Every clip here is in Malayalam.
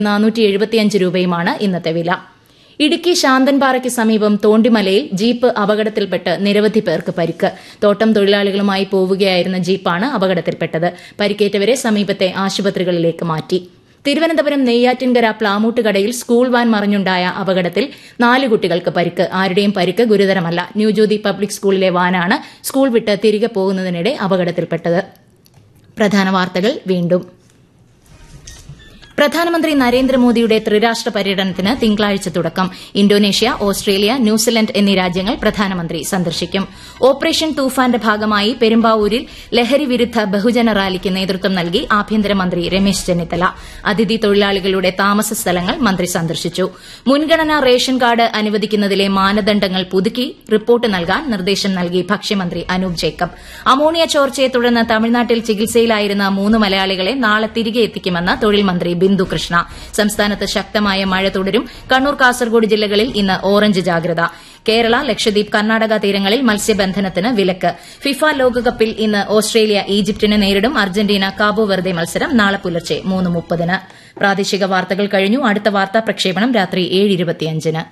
നാനൂറ്റി എഴുപത്തിയഞ്ച് രൂപയുമാണ് ഇന്നത്തെ വില ഇടുക്കി ശാന്തൻപാറയ്ക്ക് സമീപം തോണ്ടിമലയിൽ ജീപ്പ് അപകടത്തിൽപ്പെട്ട് നിരവധി പേർക്ക് പരിക്ക് തോട്ടം തൊഴിലാളികളുമായി പോവുകയായിരുന്ന ജീപ്പാണ് അപകടത്തിൽപ്പെട്ടത് പരിക്കേറ്റവരെ സമീപത്തെ ആശുപത്രികളിലേക്ക് മാറ്റി തിരുവനന്തപുരം നെയ്യാറ്റിൻകര പ്ലാമൂട്ടുകടയിൽ സ്കൂൾ വാൻ മറിഞ്ഞുണ്ടായ അപകടത്തിൽ നാല് കുട്ടികൾക്ക് പരിക്ക് ആരുടെയും പരിക്ക് ഗുരുതരമല്ല ന്യൂജ്യോതി പബ്ലിക് സ്കൂളിലെ വാനാണ് സ്കൂൾ വിട്ട് തിരികെ പോകുന്നതിനിടെ അപകടത്തിൽപ്പെട്ടത് പ്രധാന വാർത്തകൾ വീണ്ടും പ്രധാനമന്ത്രി നരേന്ദ്രമോദിയുടെ ത്രിരാഷ്ട്ര പര്യടനത്തിന് തിങ്കളാഴ്ച തുടക്കം ഇന്തോനേഷ്യ ഓസ്ട്രേലിയ ന്യൂസിലൻഡ് എന്നീ രാജ്യങ്ങൾ പ്രധാനമന്ത്രി സന്ദർശിക്കും ഓപ്പറേഷൻ തൂഫാന്റെ ഭാഗമായി പെരുമ്പാവൂരിൽ ലഹരി വിരുദ്ധ ബഹുജന റാലിക്ക് നേതൃത്വം നൽകി ആഭ്യന്തരമന്ത്രി രമേശ് ചെന്നിത്തല അതിഥി തൊഴിലാളികളുടെ താമസ സ്ഥലങ്ങൾ മന്ത്രി സന്ദർശിച്ചു മുൻഗണനാ റേഷൻ കാർഡ് അനുവദിക്കുന്നതിലെ മാനദണ്ഡങ്ങൾ പുതുക്കി റിപ്പോർട്ട് നൽകാൻ നിർദ്ദേശം നൽകി ഭക്ഷ്യമന്ത്രി അനൂപ് ജേക്കബ് അമോണിയ ചോർച്ചയെ തുടർന്ന് തമിഴ്നാട്ടിൽ ചികിത്സയിലായിരുന്ന മൂന്ന് മലയാളികളെ നാളെ തിരികെ എത്തിക്കുമെന്ന് തൊഴിൽ മന്ത്രി ബിന്ദു കൃഷ്ണ സംസ്ഥാനത്ത് ശക്തമായ മഴ തുടരും കണ്ണൂർ കാസർഗോഡ് ജില്ലകളിൽ ഇന്ന് ഓറഞ്ച് ജാഗ്രത കേരള ലക്ഷദ്വീപ് കർണാടക തീരങ്ങളിൽ മത്സ്യബന്ധനത്തിന് വിലക്ക് ഫിഫ ലോകകപ്പിൽ ഇന്ന് ഓസ്ട്രേലിയ ഈജിപ്തിനെ നേരിടും അർജന്റീന കാബോ വെർദെ മത്സരം നാളെ പുലർച്ചെ മൂന്ന് മുപ്പതിന് പ്രാദേശിക വാർത്തകൾ കഴിഞ്ഞു അടുത്ത വാർത്താ പ്രക്ഷേപണം രാത്രി ഏഴ് ഇരുപത്തിയഞ്ചിന്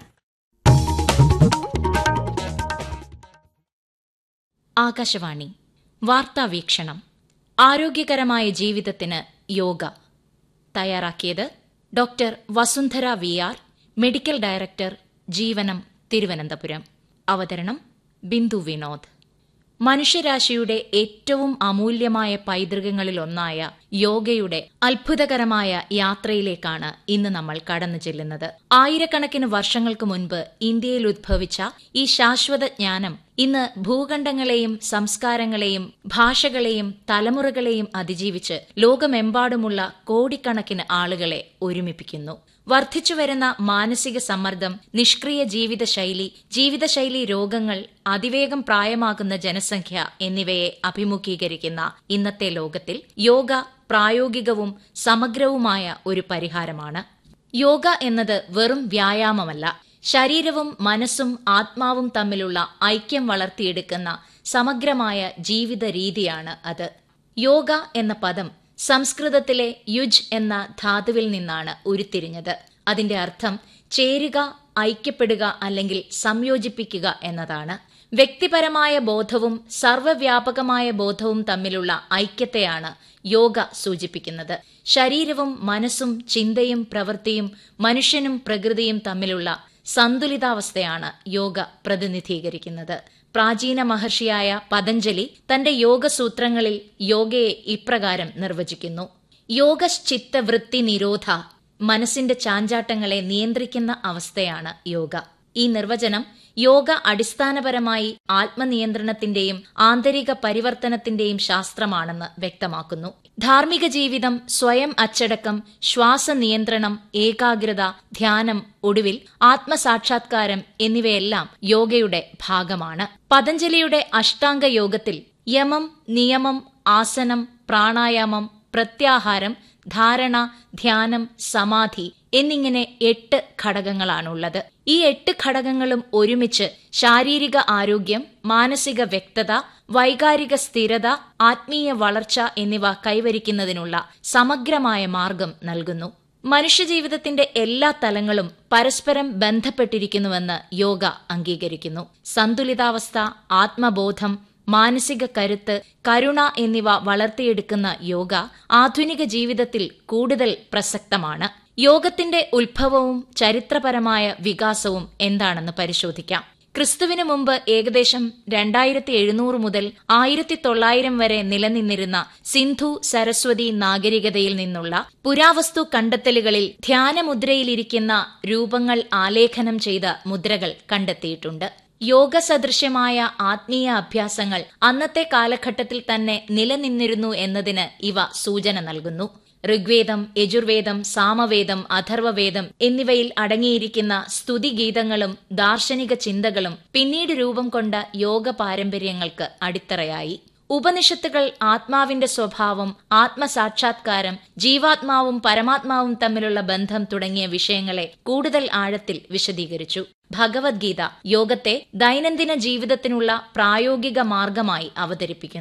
ആകാശവാണി വാർത്താ വീക്ഷണം ആരോഗ്യകരമായ ജീവിതത്തിന് യോഗ തയ്യാറാക്കിയത് doctor Vasundhara V R medical director Jeevanam Thiruvananthapuram അവതരണം ബിന്ദു വിനോദ് മനുഷ്യരാശിയുടെ ഏറ്റവും അമൂല്യമായ പൈതൃകങ്ങളിലൊന്നായ യോഗയുടെ അത്ഭുതകരമായ യാത്രയിലേക്കാണ് ഇന്ന് നമ്മൾ കടന്നു ചെല്ലുന്നത് ആയിരക്കണക്കിന് വർഷങ്ങൾക്ക് മുൻപ് ഇന്ത്യയിൽ ഉദ്ഭവിച്ച ഈ ശാശ്വത ജ്ഞാനം ഇന്ന് ഭൂഖണ്ഡങ്ങളെയും സംസ്കാരങ്ങളെയും ഭാഷകളെയും തലമുറകളെയും അതിജീവിച്ച് ലോകമെമ്പാടുമുള്ള കോടിക്കണക്കിന് ആളുകളെ ഒരുമിപ്പിക്കുന്നു വർദ്ധിച്ചുവരുന്ന മാനസിക സമ്മർദ്ദം നിഷ്ക്രിയ ജീവിതശൈലി ജീവിതശൈലി രോഗങ്ങൾ അതിവേഗം പ്രായമാകുന്ന ജനസംഖ്യ എന്നിവയെ അഭിമുഖീകരിക്കുന്ന ഇന്നത്തെ ലോകത്തിൽ യോഗ പ്രായോഗികവും സമഗ്രവുമായ ഒരു പരിഹാരമാണ് യോഗ എന്നത് വെറും വ്യായാമമല്ല ശരീരവും മനസ്സും ആത്മാവും തമ്മിലുള്ള ഐക്യം വളർത്തിയെടുക്കുന്ന സമഗ്രമായ ജീവിത രീതിയാണ് അത് യോഗ എന്ന പദം സംസ്കൃതത്തിലെ യുജ് എന്ന ധാതുവിൽ നിന്നാണ് ഉരുത്തിരിഞ്ഞത് അതിന്റെ അർത്ഥം ചേരുക ഐക്യപ്പെടുക അല്ലെങ്കിൽ സംയോജിപ്പിക്കുക എന്നതാണ് വ്യക്തിപരമായ ബോധവും സർവ്വവ്യാപകമായ ബോധവും തമ്മിലുള്ള ഐക്യത്തെയാണ് യോഗ സൂചിപ്പിക്കുന്നത് ശരീരവും മനസ്സും ചിന്തയും പ്രവൃത്തിയും മനുഷ്യനും പ്രകൃതിയും തമ്മിലുള്ള സന്തുലിതാവസ്ഥയാണ് യോഗ പ്രതിനിധീകരിക്കുന്നത് പ്രാചീന മഹർഷിയായ പതഞ്ജലി തന്റെ യോഗസൂത്രങ്ങളിൽ യോഗയെ ഇപ്രകാരം നിർവചിക്കുന്നു യോഗശ്ചിത്ത വൃത്തി നിരോധ മനസ്സിന്റെ ചാഞ്ചാട്ടങ്ങളെ നിയന്ത്രിക്കുന്ന അവസ്ഥയാണ് യോഗ ഈ നിർവചനം യോഗ അടിസ്ഥാനപരമായി ആത്മനിയന്ത്രണത്തിന്റെയും ആന്തരിക പരിവർത്തനത്തിന്റെയും ശാസ്ത്രമാണെന്ന് വ്യക്തമാക്കുന്നു ധാർമ്മിക ജീവിതം സ്വയം അച്ചടക്കം ശ്വാസനിയന്ത്രണം ഏകാഗ്രത ധ്യാനം ഒടുവിൽ ആത്മസാക്ഷാത്കാരം എന്നിവയെല്ലാം യോഗയുടെ ഭാഗമാണ് പതഞ്ജലിയുടെ അഷ്ടാംഗ യോഗത്തിൽ യമം നിയമം ആസനം പ്രാണായാമം പ്രത്യാഹാരം ധാരണ ധ്യാനം സമാധി എന്നിങ്ങനെ എട്ട് ഘടകങ്ങളാണുള്ളത് ഈ എട്ട് ഘടകങ്ങളും ഒരുമിച്ച് ശാരീരിക ആരോഗ്യം മാനസിക വ്യക്തത വൈകാരിക സ്ഥിരത ആത്മീയ വളർച്ച എന്നിവ കൈവരിക്കുന്നതിനുള്ള സമഗ്രമായ മാർഗം നൽകുന്നു മനുഷ്യജീവിതത്തിന്റെ എല്ലാ തലങ്ങളും പരസ്പരം ബന്ധപ്പെട്ടിരിക്കുന്നുവെന്ന് യോഗ അംഗീകരിക്കുന്നു സന്തുലിതാവസ്ഥ ആത്മബോധം മാനസിക കരുത്ത് കരുണ എന്നിവ വളർത്തിയെടുക്കുന്ന യോഗ ആധുനിക ജീവിതത്തിൽ കൂടുതൽ പ്രസക്തമാണ് യോഗത്തിന്റെ ഉത്ഭവവും ചരിത്രപരമായ വികാസവും എന്താണെന്ന് പരിശോധിക്കാം ക്രിസ്തുവിനു മുമ്പ് ഏകദേശം രണ്ടായിരത്തി എഴുന്നൂറ് മുതൽ ആയിരത്തി തൊള്ളായിരം വരെ നിലനിന്നിരുന്ന സിന്ധു സരസ്വതി നാഗരികതയിൽ നിന്നുള്ള പുരാവസ്തു കണ്ടെത്തലുകളിൽ ധ്യാനമുദ്രയിലിരിക്കുന്ന രൂപങ്ങൾ ആലേഖനം ചെയ്ത മുദ്രകൾ കണ്ടെത്തിയിട്ടുണ്ട് യോഗ സദൃശ്യമായ ആത്മീയ അഭ്യാസങ്ങൾ അന്നത്തെ കാലഘട്ടത്തിൽ തന്നെ നിലനിന്നിരുന്നു എന്നതിന് ഇവ സൂചന നൽകുന്നു ഋഗ്വേദം യജുർവേദം സാമവേദം അഥർവവേദം എന്നിവയിൽ അടങ്ങിയിരിക്കുന്ന സ്തുതിഗീതങ്ങളും ദാർശനിക ചിന്തകളും പിന്നീട് രൂപം കൊണ്ട യോഗ പാരമ്പര്യങ്ങൾക്ക് അടിത്തറയായി ഉപനിഷത്തുകൾ ആത്മാവിന്റെ സ്വഭാവം ആത്മസാക്ഷാത്കാരം ജീവാത്മാവും പരമാത്മാവും തമ്മിലുള്ള ബന്ധം തുടങ്ങിയ വിഷയങ്ങളെ കൂടുതൽ ആഴത്തിൽ വിശദീകരിച്ചു ഭഗവത്ഗീത യോഗത്തെ ദൈനംദിന ജീവിതത്തിനുള്ള പ്രായോഗിക മാർഗമായി അവതരിപ്പിക്കുന്നു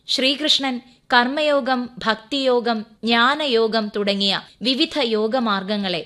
ശ്രീകൃഷ്ണൻ കർമ്മയോഗം ഭക്തിയോഗം ജ്ഞാനയോഗം തുടങ്ങിയ വിവിധ യോഗമാർഗങ്ങളെ